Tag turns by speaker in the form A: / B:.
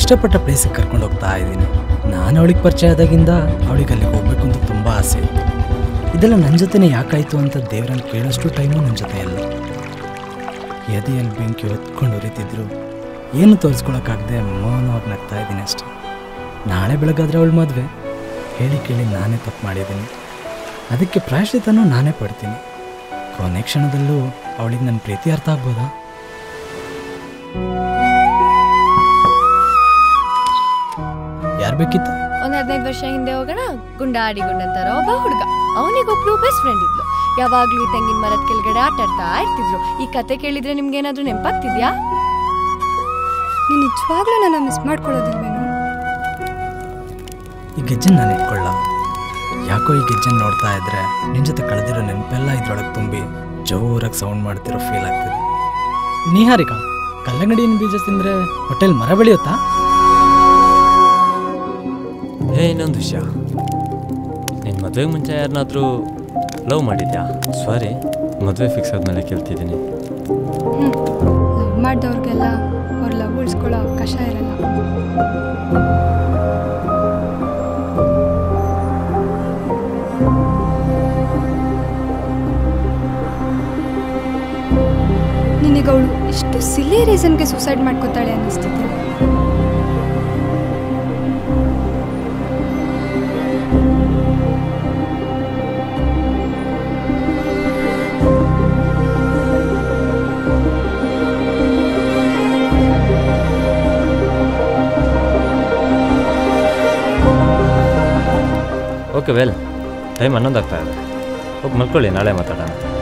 A: ಇಷ್ಟಪಟ್ಟ ಪ್ಲೇಸಿಗೆ ಕರ್ಕೊಂಡು ಹೋಗ್ತಾ ಇದ್ದೀನಿ ನಾನು ಅವಳಿಗೆ ಪರಿಚಯ ಆದಾಗಿಂದ ಅವಳಿಗೆ ಅಲ್ಲಿಗೆ ಹೋಗ್ಬೇಕು ಅಂತ ತುಂಬ ಆಸೆ ಇತ್ತು ಇದೆಲ್ಲ ನನ್ನ ಜೊತೆನೇ ಯಾಕಾಯಿತು ಅಂತ ದೇವರನ್ನು ಕೇಳೋಷ್ಟು ಟೈಮು ನನ್ನ ಜೊತೆ ಇಲ್ಲ ಎದೆಯಲ್ಲಿ ಬೆಂಕಿ ಹೊತ್ಕೊಂಡು ಉರಿತಿದ್ರು ಏನು ತೋರಿಸ್ಕೊಳಕ್ಕಾಗದೆ ಮೌನವಾಗಿ ನಗ್ತಾ ಇದ್ದೀನಿ ಅಷ್ಟೆ ನಾಳೆ ಬೆಳಗಾದ್ರೆ ಅವಳು ಮದುವೆ ಹೇಳಿ ಕೇಳಿ ನಾನೇ ತಪ್ಪು ಮಾಡಿದ್ದೀನಿ ಅದಕ್ಕೆ ಪ್ರಾಯಶ್ಚಿತನೂ ನಾನೇ ಪಡ್ತೀನಿ ಕೊನೆ ಕ್ಷಣದಲ್ಲೂ ಅವಳಿಗೆ ನನ್ನ ಪ್ರೀತಿ ಅರ್ಥ ಆಗ್ಬೋದಾ ಯಾರು ಬೇಕಿತ್ತು
B: ಒಂದ್ ಹದಿನೈದು ವರ್ಷ ಹಿಂದೆ ಹೋಗೋಣ ಗುಂಡಾಡಿ ಗುಂಡಂತರ ಒಬ್ಬ ಹುಡುಗ ಅವನಿಗೊಬ್ಳು ಬೆಸ್ಟ್ ಫ್ರೆಂಡ್ ಇದ್ಲು ಯಾವಾಗ್ಲೂ ಈ ತೆಂಗಿನ ಮರದ ಕೆಳಗಡೆ ಆಟ ಆಡ್ತಾ ಇರ್ತಿದ್ರು ಈ ಕತೆ ಕೇಳಿದ್ರೆ ನಿಮ್ಗೆ ಏನಾದ್ರೂ ನೆನಪಾಗ್ತಿದ್ಯಾ
C: ನೀನು ನಿಜವಾಗ್ಲೂ ನನ್ನ ಮಿಸ್ ಮಾಡ್ಕೊಳ್ಳೋದಿಲ್ವೇನು
A: ಈ ಗೆಜ್ಜೆನ ನಾನು ಇಟ್ಕೊಳ್ಳ ಯಾಕೋ ಈ ಗೆಜ್ಜೆನ ನೋಡ್ತಾ ಇದ್ರೆ ನಿನ್ನ ಜೊತೆ ಕಳೆದಿರೋ ನೆನಪೆಲ್ಲ ಇದ್ರೊಳಗೆ ತುಂಬಿ ಜೋರಾಗಿ ಸೌಂಡ್ ಮಾಡ್ತಿರೋ ಫೀಲ್ ಆಗ್ತದೆ ನಿಹಾರಿಕಾ ಕಲ್ಲಂಗಡಿನ ಬೀಜ ತಿಂದ್ರೆ ಹೋಟೆಲ್ ಮರ ಬೆಳೆಯುತ್ತಾ
D: ಹೇ ಇನ್ನೊಂದು ವಿಷಯ ನಿನ್ನ ಮದುವೆಗೆ ಮುಂಚೆ ಯಾರನ್ನಾದರೂ ಲವ್ ಮಾಡಿದ್ಯಾ ಸಾರಿ ಮದುವೆ ಫಿಕ್ಸ್ ಆದಮೇಲೆ ಕೇಳ್ತಿದ್ದೀನಿ
C: ಲವ್ ಮಾಡಿದವ್ರಿಗೆಲ್ಲ ಅವ್ರ ಲವ್ ಉಳಿಸ್ಕೊಳ್ಳೋ ಅವಕಾಶ ಇರಲ್ಲ ನಿನಗೆ ಅವಳು ಇಷ್ಟು ಸಿಲ್ಲಿ ರೀಸನ್ಗೆ ಸೂಸೈಡ್ ಮಾಡ್ಕೋತಾಳೆ ಅನ್ನಿಸ್ತಿದೆ
D: ಓಕೆ ವೆಲ್ ಟೈಮ್ ಹನ್ನೊಂದು ಆಗ್ತಾ ಇದೆ ಹೋಗಿ ಮಲ್ಕೊಳ್ಳಿ ನಾಳೆ ಮಾತಾಡೋಣ